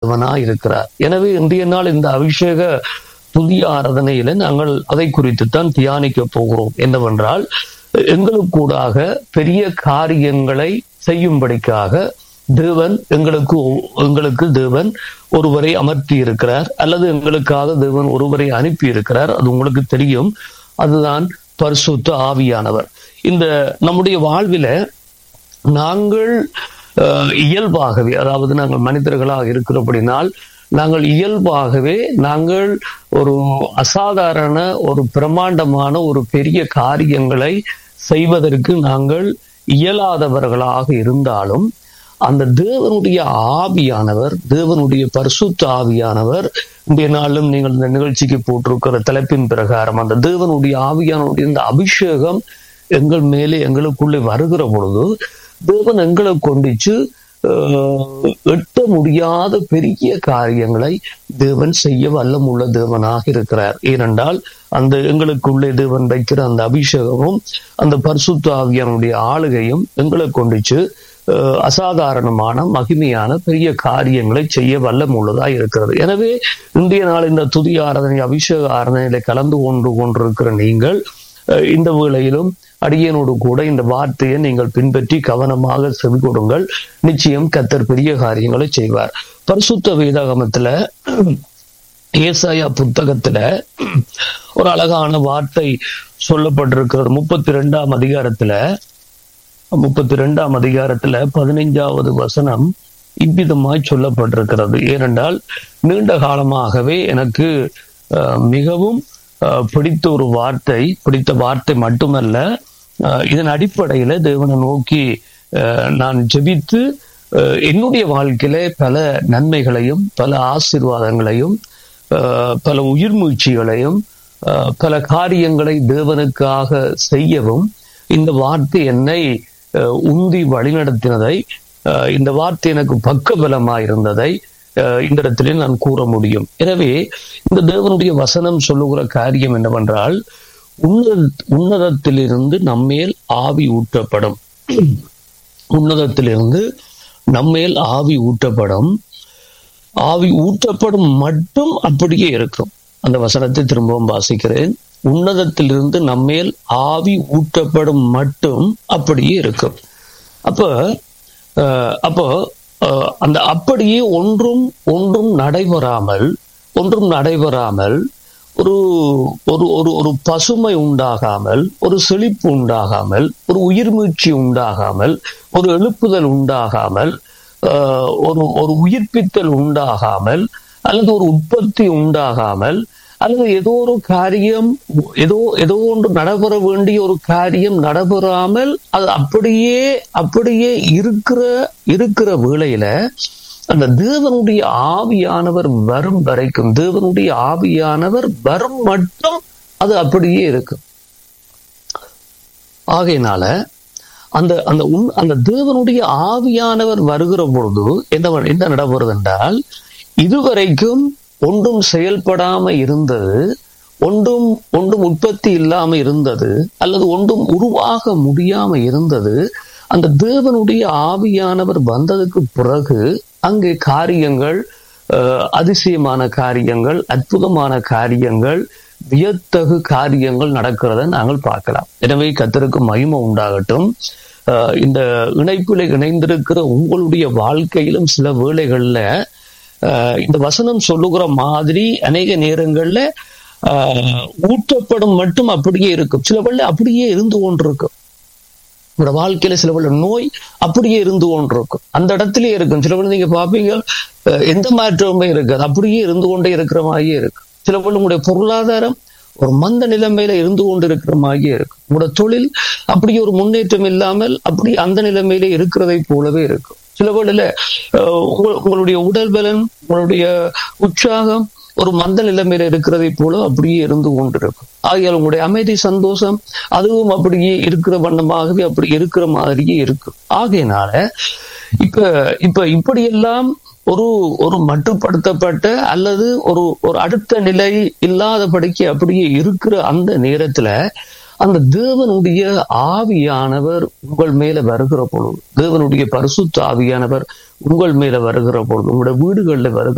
தேவனாய் இருக்கிறார் எனவே இன்றைய நாள் இந்த அபிஷேக புதிய ஆராதனையில நாங்கள் அதை குறித்து தான் தியானிக்க போகிறோம் என்னவென்றால் எங்களுக்கூடாக பெரிய காரியங்களை செய்யும்படிக்காக தேவன் எங்களுக்கு எங்களுக்கு தேவன் ஒருவரை அமர்த்தி இருக்கிறார் அல்லது எங்களுக்காக தேவன் ஒருவரை அனுப்பி இருக்கிறார் அது உங்களுக்கு தெரியும் அதுதான் பரிசுத்த ஆவியானவர் இந்த நம்முடைய வாழ்வில நாங்கள் அஹ், இயல்பாகவே அதாவது நாங்கள் மனிதர்களாக இருக்கிறபடினால் நாங்கள் இயல்பாகவே நாங்கள் ஒரு அசாதாரண ஒரு பிரமாண்டமான ஒரு பெரிய காரியங்களை செய்வதற்கு நாங்கள் இயலாதவர்களாக இருந்தாலும் அந்த தேவனுடைய ஆவியானவர் தேவனுடைய பரிசுத்த ஆவியானவர் இன்றைய நாளிலும் நீங்கள் இந்த நிகழ்ச்சிக்கு போட்டிருக்கிற தலைப்பின் பிரகாரம் அந்த தேவனுடைய ஆவியானவருடைய இந்த அபிஷேகம் எங்கள் மேலே எங்களுக்குள்ளே வருகிற பொழுது தேவன் எங்களை கொண்டிச்சு அஹ், எட்ட முடியாத பெரிய காரியங்களை தேவன் செய்ய வல்லமுள்ள தேவனாக இருக்கிறார் ஏனென்றால் அந்த எங்களுக்குள்ளே தேவன் வைக்கிற அந்த அபிஷேகமும் அந்த பரிசுத்த ஆவியானுடைய ஆளுகையும் எங்களை கொண்டிச்சு அஹ், அசாதாரணமான மகிமையான பெரிய காரியங்களை செய்ய வல்லமுள்ளதா இருக்கிறது எனவே இன்றைய நாள் இந்த துதி ஆராதனை அபிஷேக ஆராதனையில கலந்து கொண்டு கொண்டிருக்கிற நீங்கள் அஹ், இந்த வேளையிலும் அடியனோடு கூட இந்த வார்த்தையை நீங்கள் பின்பற்றி கவனமாக செவி கொடுங்கள் நிச்சயம் கத்தர் பெரிய காரியங்களை செய்வார் பரிசுத்த வேதாகமத்துல ஏசாயா புத்தகத்துல ஒரு அழகான வார்த்தை சொல்லப்பட்டிருக்கிறது முப்பத்தி ரெண்டாம் அதிகாரத்துல முப்பத்தி ரெண்டாம் அதிகாரத்துல பதினைஞ்சாவது வசனம் இவ்விதமாய் சொல்லப்பட்டிருக்கிறது ஏனென்றால் நீண்ட காலமாகவே எனக்கு அஹ், மிகவும் அஹ், பிடித்த ஒரு வார்த்தை பிடித்த வார்த்தை மட்டுமல்ல அஹ், இதன் அடிப்படையில தேவனை நோக்கி அஹ், நான் ஜெபித்து அஹ், என்னுடைய வாழ்க்கையில பல நன்மைகளையும் பல ஆசீர்வாதங்களையும் அஹ், பல உயிர் மூழ்ச்சிகளையும் அஹ், பல காரியங்களை தேவனுக்காக செய்யவும் இந்த வார்த்தை என்னை அஹ், உந்தி வழிநடத்தினதை அஹ், இந்த வார்த்தை எனக்கு பக்கபலமாய் இருந்ததை அஹ், இந்த இடத்திலே நான் கூற முடியும் எனவே இந்த தேவனுடைய வசனம் சொல்லுகிற காரியம் என்னவென்றால் உன்னத உன்னதத்திலிருந்து நம்மேல் ஆவி ஊற்றப்படும் உன்னதத்திலிருந்து நம்மேல் ஆவி ஊற்றப்படும் ஆவி ஊற்றப்படும் மட்டும் அப்படியே இருக்கும் அந்த வசனத்தை திரும்பவும் வாசிக்கிறேன் உன்னதத்திலிருந்து நம்மேல் ஆவி ஊற்றப்படும் மட்டும் அப்படியே இருக்கும் அப்ப அஹ், அப்போ அஹ், அந்த அப்படியே ஒன்றும் ஒன்றும் நடைபெறாமல் ஒன்றும் நடைபெறாமல் ஒரு ஒரு ஒரு ஒரு பசுமை உண்டாகாமல் ஒரு செழிப்பு உண்டாகாமல் ஒரு உயிர்மீழ்ச்சி உண்டாகாமல் ஒரு எழுப்புதல் உண்டாகாமல் ஆஹ், ஒரு ஒரு உயிர்ப்பித்தல் உண்டாகாமல் அல்லது ஒரு உற்பத்தி உண்டாகாமல் அல்லது ஏதோ ஒரு காரியம் ஏதோ ஏதோ ஒன்று நடைபெற வேண்டிய ஒரு காரியம் நடைபெறாமல் அது அப்படியே அப்படியே இருக்கிற இருக்கிற வேளையில அந்த தேவனுடைய ஆவியானவர் வரும் வரைக்கும் தேவனுடைய ஆவியானவர் வரும் மட்டும் அது அப்படியே இருக்கும் ஆகையினால அந்த அந்த உன் அந்த தேவனுடைய ஆவியானவர் வருகிற பொழுது என்ன என்ன நடைபெறுது என்றால் இதுவரைக்கும் ஒன்றும் செயல்படாம இருந்தது ஒன்றும் ஒன்றும் உற்பத்தி இல்லாம இருந்தது அல்லது ஒன்றும் உருவாக முடியாம இருந்தது அந்த தேவனுடைய ஆவியானவர் வந்ததுக்கு பிறகு அங்கே காரியங்கள் அஹ், அதிசயமான காரியங்கள் அற்புதமான காரியங்கள் வியத்தகு காரியங்கள் நடக்கிறத நாங்கள் பார்க்கலாம் எனவே கத்தருக்கு மகிமை உண்டாகட்டும் அஹ், இந்த இணைப்பில் இணைந்திருக்கிற உங்களுடைய வாழ்க்கையிலும் சில வேளைகள்ல அஹ், இந்த வசனம் சொல்லுகிற மாதிரி அநேக நேரங்கள்ல ஆஹ், ஊற்றப்படும் மட்டும் அப்படியே இருக்கும் சில வேளை அப்படியே இருந்து கொண்டிருக்கும் உங்களோட வாழ்க்கையில சில வேளை நோய் அப்படியே இருந்து கொண்டிருக்கும் அந்த இடத்திலே இருக்கும் சில வேளை நீங்க பாப்பீங்க அஹ், எந்த மாற்றமுமே இருக்காது அப்படியே இருந்து கொண்டே இருக்கிற மாதிரியே இருக்கு சில வேளை உங்களுடைய பொருளாதாரம் ஒரு மந்த நிலைமையில இருந்து கொண்டு இருக்கிற மாதிரியே இருக்கும் உங்களோட தொழில் அப்படியே ஒரு முன்னேற்றம் இல்லாமல் அப்படி அந்த நிலைமையில இருக்கிறதை போலவே இருக்கும் சில வேளையில அஹ், உங்க- உங்களுடைய உடல் பலன் உங்களுடைய உற்சாகம் ஒரு மந்த நிலைமையில இருக்கிறதை போல அப்படியே இருந்து கொண்டிருக்கும் ஆகையால் உங்களுடைய அமைதி சந்தோஷம் அதுவும் அப்படியே இருக்கிற வண்ணமாகவே அப்படி இருக்கிற மாதிரியே இருக்கும் ஆகையினால இப்ப இப்ப இப்படியெல்லாம் ஒரு ஒரு மட்டுப்படுத்தப்பட்ட அல்லது ஒரு ஒரு அடுத்த நிலை இல்லாதபடிக்கு அப்படியே இருக்கிற அந்த நேரத்துல அந்த தேவனுடைய ஆவியானவர் உங்கள் மேல வருகிற பொழுது தேவனுடைய பரிசுத்த ஆவியானவர் உங்கள் மேல வருகிற பொழுது உங்களுடைய வீடுகளில் வருகிற